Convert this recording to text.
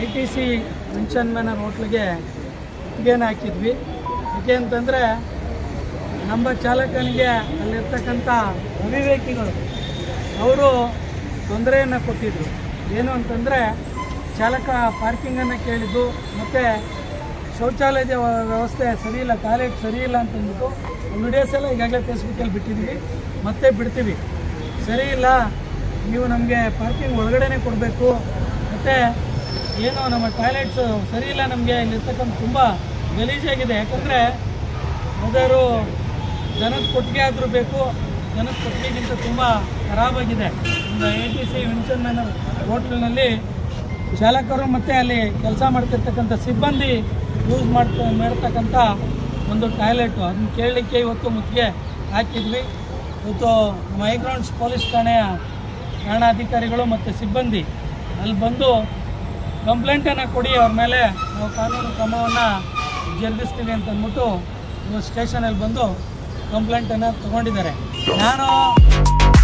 T C mention manner ಹೋಟ್ಲಿಗೆ ಒಟ್ಟಿಗೆನ ಹಾಕಿದ್ವಿ ಯಾಕೆ ಅಂತಂದರೆ ನಮ್ಮ ಚಾಲಕನಿಗೆ ಅಲ್ಲಿರ್ತಕ್ಕಂಥ ಅವಿವೇಕಿಗಳು ಅವರು ತೊಂದರೆಯನ್ನು ಕೊಟ್ಟಿದ್ರು ಏನು ಅಂತಂದರೆ ಚಾಲಕ ಪಾರ್ಕಿಂಗನ್ನು ಕೇಳಿದ್ದು ಮತ್ತು ಶೌಚಾಲಯದ ವ್ಯ- ವ್ಯವಸ್ಥೆ ಸರಿ ಇಲ್ಲ ಟಾಯ್ಲೆಟ್ ಸರಿ ಇಲ್ಲ ಅಂತಂದ್ಬಿಟ್ಟು ಒಂದು ವಿಡಿಯೋಸ್ ಎಲ್ಲ ಈಗಾಗಲೇ ಫೇಸ್ಬುಕ್ಕಲ್ಲಿ ಬಿಟ್ಟಿದ್ವಿ ಮತ್ತೆ ಬಿಡ್ತೀವಿ ಸರಿ ಇಲ್ಲ ನೀವು ನಮಗೆ ಪಾರ್ಕಿಂಗ್ ಒಳಗಡೆನೇ ಕೊಡಬೇಕು ಮತ್ತು ಏನು ನಮ್ಮ ಟಾಯ್ಲೆಟ್ಸು ಸರಿ ಇಲ್ಲ ನಮಗೆ ಇಲ್ಲಿರ್ತಕ್ಕಂಥ ತುಂಬ ಗಲೀಜಾಗಿದೆ ಯಾಕಂದರೆ ಯಾವ್ದಾದ್ರು ದನದ ಕೊಟ್ಟಿಗೆ ಆದರೂ ಬೇಕು ದನದ ಕೊಟ್ಟಿಗೆಗಿಂತ ತುಂಬ ಖರಾಬಾಗಿದೆ ಒಂದು I T C Windsor Manor ಹೋಟ್ಲಿನಲ್ಲಿ ಚಾಲಕರು ಮತ್ತು ಅಲ್ಲಿ ಕೆಲಸ ಮಾಡ್ತಿರ್ತಕ್ಕಂಥ ಸಿಬ್ಬಂದಿ ಯೂಸ್ ಮಾಡ್ತಾ ಮಾಡ್ತಕ್ಕಂಥ ಒಂದು ಟಾಯ್ಲೆಟು ಅದನ್ನ ಕೇಳಲಿಕ್ಕೆ ಇವತ್ತು ಮುತ್ತಿಗೆ ಹಾಕಿದ್ವಿ ಇವತ್ತು ನಮ್ಮ ಹೈಗ್ರೌಂಡ್ಸ್ ಪೊಲೀಸ್ ಠಾಣೆಯ ಠಾಣಾಧಿಕಾರಿಗಳು ಮತ್ತು ಸಿಬ್ಬಂದಿ ಅಲ್ಲಿ ಬಂದು ಕಂಪ್ಲೇಂಟನ್ನು ಕೊಡಿ ಅವ್ರ ಮೇಲೆ ನಾವು ಕಾನೂನು ಕ್ರಮವನ್ನು ಜರುಗಿಸ್ತೀವಿ ಅಂತ ಅಂದ್ಬಿಟ್ಟು ಇವತ್ತು ಸ್ಟೇಷನಲ್ಲಿ ಬಂದು ಕಂಪ್ಲೇಂಟನ್ನು ತೊಗೊಂಡಿದ್ದಾರೆ ನಾನು